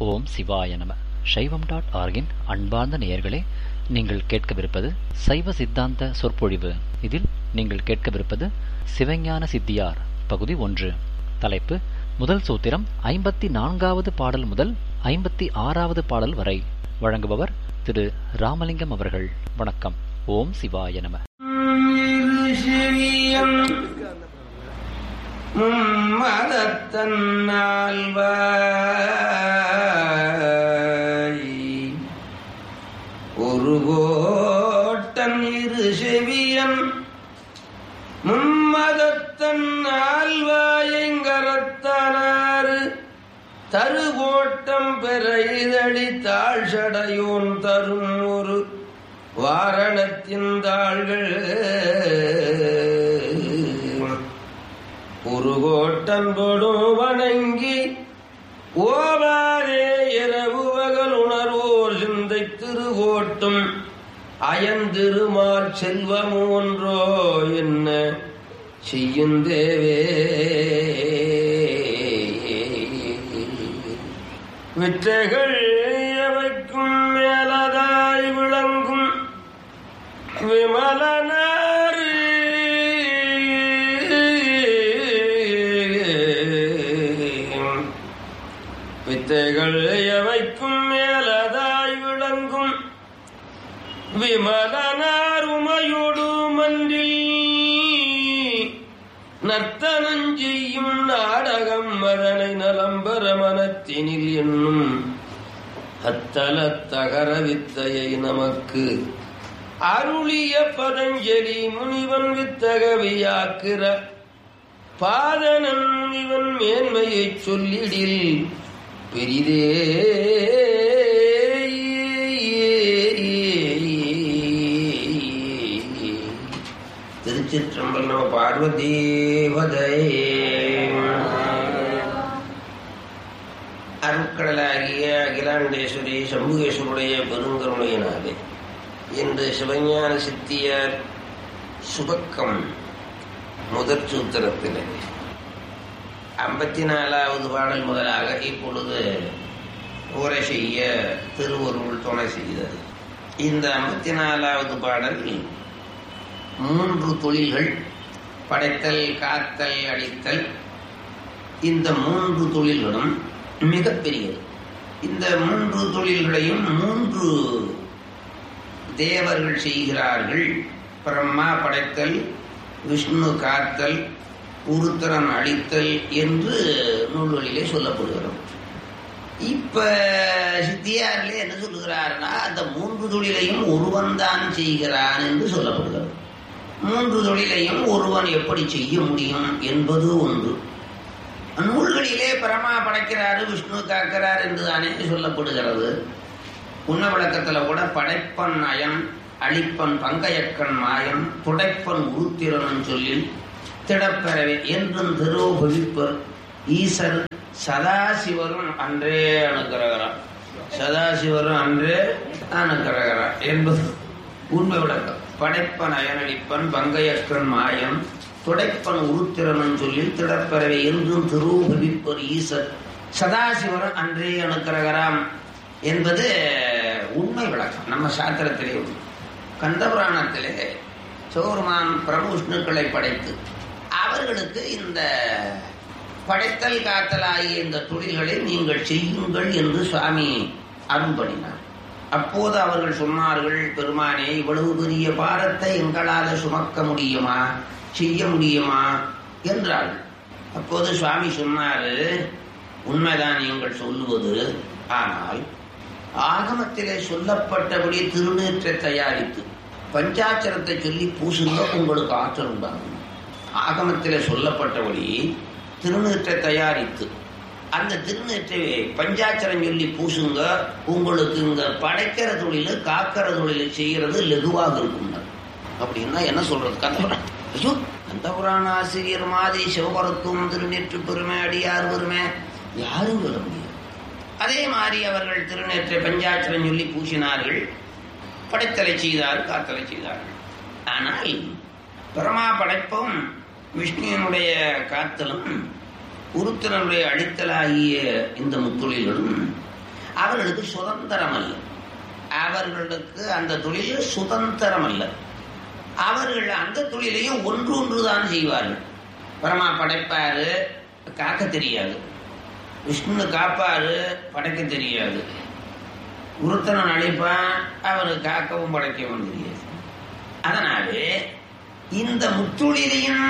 ஓம் சிவாய நம சைவம் டாட் ஆர்கின் அன்பார்ந்த நேயர்களே நீங்கள் கேட்கவிருப்பது சைவ சித்தாந்த சொற்பொழிவு இதில் நீங்கள் கேட்கவிருப்பது சிவஞான சித்தியார் பகுதி ஒன்று தலைப்பு முதல் சூத்திரம் ஐம்பத்தி நான்காவது பாடல் முதல் ஐம்பத்தி ஆறாவது பாடல் வரை வழங்குபவர் திரு ராமலிங்கம் அவர்கள் வணக்கம் ஓம் சிவாய நம சிவியம் மதத்தன்னால்வாய் ஒரு கோட்டன் இரு செவியன் மும்மதத்தன் ஆழ்வாயங்கரத்தானாறு தருகோட்டம் பெற இதழி தாழ்சடையோன் தரும் ஒரு வாரணத்தின் தாள்கள் ஒரு கோட்டன் கொடும் வணங்கி ஓவாரே இரவு பகல் உணர்வோர் சிந்தை திருகோட்டும் அயந்திருமால் செல்வம் ஒன்றோ என்ன செய்யும் தேவே வித்தைகள் எவைக்கும் மேலதாய் விளங்கும் விமலனாறு வித்தைகள் எவைக்கும் மேலதாய் விளங்கும் விமலனார் உமையோடு மன்றில் நர்த்தனஞ்செய்யும் நாடகம் அதனை நலம்பர மனத்தினில் என்னும் அத்தல தகர வித்தையை நமக்கு அருளிய பதஞ்சலி முனிவன் வித்தகவியாக்கிற பாதனன் முனிவன் மேன்மையைச் சொல்லிடில் பெரிதே திருச்சிற்றம்பலம் பார்வதீவதை அருட்கடலாகிய அகிலாண்டேஸ்வரி சம்புகேஸ்வருடைய பெருங்கருணையினாலே இன்று சிவஞான சித்தியார் சுபக்கம் முதற் சூத்திரத்தில் ஐம்பத்தி நாலாவது பாடல் முதலாக இப்பொழுது உரை செய்ய திருவருள் துணை செய்தது இந்த ஐம்பத்தி நாலாவது பாடல் மூன்று தொழில்கள் படைத்தல் காத்தல் அடித்தல் இந்த மூன்று தொழில்களும் மிகப்பெரியது இந்த மூன்று தொழில்களையும் மூன்று தேவர்கள் செய்கிறார்கள் பிரம்மா படைத்தல் விஷ்ணு காத்தல் உருத்திரன் அழித்தல் என்று நூல்களிலே சொல்லப்படுகிறது இப்ப சித்தியாரிலே என்ன சொல்லுகிறார்னா அந்த மூன்று தொழிலையும் ஒருவன் தான் செய்கிறான் என்று சொல்லப்படுகிறது மூன்று தொழிலையும் ஒருவன் எப்படி செய்ய முடியும் என்பது ஒன்று நூல்களிலே பரமா படைக்கிறாரு விஷ்ணு காக்கிறார் என்று தானே சொல்லப்படுகிறது உண்ண விளக்கத்துல கூட படைப்பன் அயன் அழிப்பன் பங்கையக்கன் மாயன் துடைப்பன் உருத்திரன் சொல்லி திடப்பெறவே என்றும் திருவொழிப்பர் ஈசர் சதாசிவரும் அன்றே அணுகிறகிறார் சதாசிவரும் அன்றே அணுகிறகிறார் என்பது உண்மை விளக்கம் படைப்பன் அயனடிப்பன் பங்கையக்கன் மாயன் துடைப்பன் உருத்திரன் சொல்லி திடப்பெறவே என்றும் திருவொழிப்பர் ஈசர் சதாசிவரும் அன்றே அணுக்கிறகராம் என்பது உண்மை விளக்கம் நம்ம சாத்திரத்திலே உண்டு கந்தபுராணத்திலே சோர்மான் பிரமுஷ்ணுக்களை படைத்து அவர்களுக்கு இந்த படைத்தல் காத்தல் ஆகிய இந்த தொழில்களை நீங்கள் செய்யுங்கள் என்று சுவாமி அரும்படினார் அப்போது அவர்கள் சொன்னார்கள் பெருமானே இவ்வளவு பெரிய பாரத்தை எங்களால் சுமக்க முடியுமா செய்ய முடியுமா என்றார்கள் அப்போது சுவாமி சொன்னாரு உண்மைதான் நீங்கள் சொல்லுவது ஆனால் ஆகமத்திலே சொல்லப்பட்டபடி திருநீற்றை தயாரித்து பஞ்சாட்சரத்தை சொல்லி பூசுங்க உங்களுக்கு ஆற்றல் உண்டாகும் ஆகமத்திலே சொல்லப்பட்டபடி திருநீற்றை தயாரித்து அந்த திருநீற்றை பஞ்சாட்சரம் சொல்லி பூசுங்க உங்களுக்கு இங்க படைக்கிற தொழில் காக்கிற தொழில் செய்யறது லெகுவாக இருக்கும் அப்படின்னா என்ன சொல்றது கந்தபுராணம் ஐயோ கந்தபுராண ஆசிரியர் மாதிரி சிவபரத்துவம் திருநீற்று பெருமை அடியார் பெருமை யாரும் சொல்ல முடியாது அதே மாதிரி அவர்கள் திருநேற்றை பஞ்சாட்சரம் சொல்லி பூசினார்கள் படைத்தலை செய்தார் காத்தலை செய்தார்கள் ஆனால் பிரமா படைப்பும் விஷ்ணுவினுடைய காத்தலும் உருத்தனுடைய அடித்தலாகிய இந்த முத்தொழில்களும் அவர்களுக்கு சுதந்திரம் அல்ல அவர்களுக்கு அந்த தொழில் சுதந்திரம் அல்ல அவர்கள் அந்த தொழிலையும் ஒன்று ஒன்றுதான் செய்வார்கள் பரமா படைப்பாரு காக்க தெரியாது விஷ்ணு காப்பாரு படைக்க தெரியாது ஒருத்தனை அழைப்பான் அவனுக்கு காக்கவும் படைக்கவும் தெரியாது அதனாலே இந்த முத்தொழிலையும்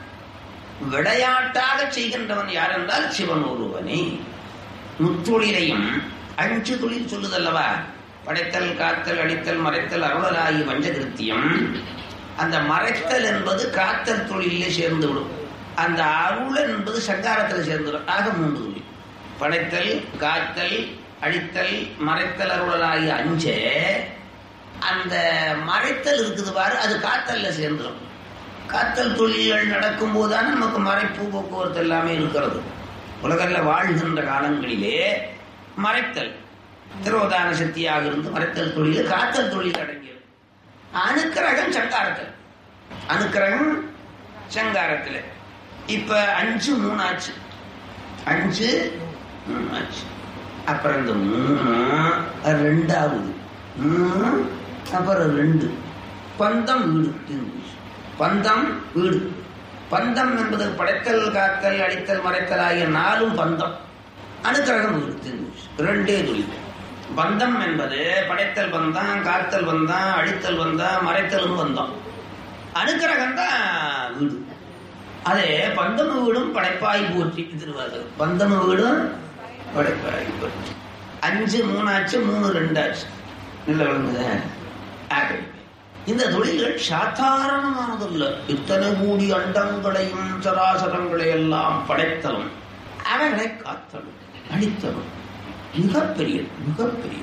விளையாட்டாக செய்கின்றவன் யார் என்றால் சிவன் ஒருவனே முத்தொழிலையும் அஞ்சு தொழில் சொல்லுதல்லவா படைத்தல் காத்தல் அடித்தல் மறைத்தல் அருளலாகி பஞ்சகிருத்தியம் அந்த மறைத்தல் என்பது காத்தல் தொழிலே சேர்ந்து விடும் அந்த அருள் என்பது சங்காரத்தில் சேர்ந்துவிடும் ஆக மூன்று தொழில் படைத்தல் காத்தல் அழித்தல் மறைத்தல் அருளலாகி அஞ்சே அந்த மறைத்தல் இருக்குது பாரு அது காத்தல்ல சேர்ந்துடும் காத்தல் தொழில்கள் நடக்கும் போதுதான் நமக்கு மறைப்பு போக்குவரத்து எல்லாமே இருக்கிறது உலகில் வாழ்கின்ற காலங்களிலே மறைத்தல் திரோதான சக்தியாக இருந்து மறைத்தல் தொழில் காத்தல் தொழில் அடங்கியது அணுக்கிரகம் சங்காரத்தில் அணுக்கிரகம் சங்காரத்தில் இப்ப அஞ்சு மூணாச்சு அஞ்சு மூணாச்சு அப்புறம் இந்த மூணு ரெண்டாவது மூணு அப்புறம் ரெண்டு பந்தம் வீடு திரும்பி பந்தம் வீடு பந்தம் என்பது படைத்தல் காத்தல் அடித்தல் மறைத்தல் ஆகிய நாலும் பந்தம் அணுக்கிரகம் வீடு திரும்பி ரெண்டே தொழில் பந்தம் என்பது படைத்தல் பந்தம் காத்தல் பந்தம் அடித்தல் பந்தம் மறைத்தலும் பந்தம் அணுக்கிரகம் தான் வீடு அதே பந்தம வீடும் படைப்பாய் போற்றி திருவாரு பந்தம வீடும் படைப்பாய் போற்றி அஞ்சு மூணாச்சு மூணு ரெண்டாச்சு நல்ல விளங்குத ஆகவே இந்த தொழில்கள் சாதாரணமானதல்ல இத்தனை கூடி அண்டங்களையும் சராசரங்களை எல்லாம் படைத்தலும் அவர்களை காத்தலும் அடித்தலும் மிகப்பெரிய மிகப்பெரிய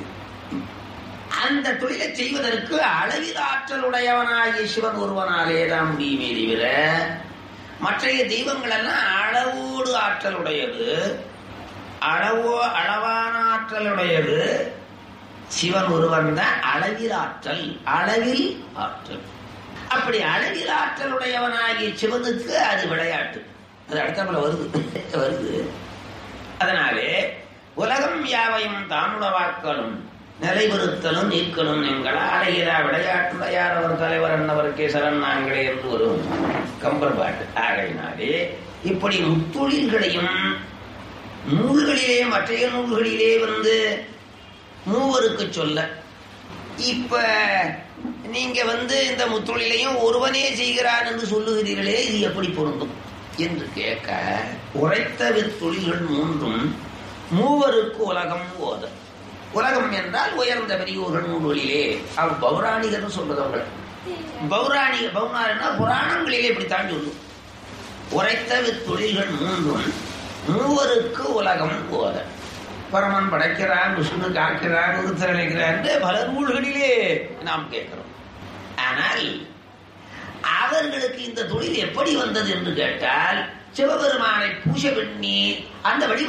அந்த தொழிலை செய்வதற்கு அளவில் ஆற்றலுடையவனாகிய சிவன் ஒருவனாலே தான் முடியுமே தவிர மற்றைய தெய்வங்கள் எல்லாம் அளவோடு ஆற்றலுடையது அளவோ அளவான ஆற்றலுடையது சிவன் ஒருவன் தான் அளவில் ஆற்றல் அளவில் ஆற்றல் அப்படி அளவில் ஆற்றலுடையவனாகிய சிவனுக்கு அது விளையாட்டு அது அடுத்தாப்புல வருது வருது அதனாலே உலகம் யாவையும் தானுளவாக்கலும் நிலைபெறுத்தலும் நீக்கலும் எங்கள் ஆலையிலா விளையாட்டுடையார் அவர் தலைவர் என்னவருக்கே சரண் நாங்களே என்று வரும் கம்பர் பாட்டு ஆகையினாலே இப்படி முத்தொழில்களையும் நூல்களிலே மற்றைய நூல்களிலே வந்து மூவருக்கு சொல்ல இப்ப நீங்க வந்து இந்த முத்தொழிலையும் ஒருவனே செய்கிறான் என்று சொல்லுகிறீர்களே இது எப்படி பொருந்தும் என்று கேட்க உரைத்த வித்தொழில்கள் மூன்றும் மூவருக்கு உலகம் ஓத உலகம் என்றால் உயர்ந்த பெரியோர்கள் நூல்களிலே அவர் பௌராணிகர்னு சொல்றது அவங்கள பௌராணிக பௌராணிகனா புராணங்களிலே இப்படித்தான் சொல்லும் உரைத்த வித்தொழில்கள் மூன்றும் மூவருக்கு உலகம் ஓத பரமன் படைக்கிறான் விஷ்ணு காக்கிறான் உருத்தரளிக்கிறான் பல நூல்களிலே நாம் கேட்கிறோம் ஆனால் அவர்களுக்கு இந்த தொழில் எப்படி வந்தது என்று கேட்டால் சிவபெருமானை பூஜை பண்ணி அந்த வழி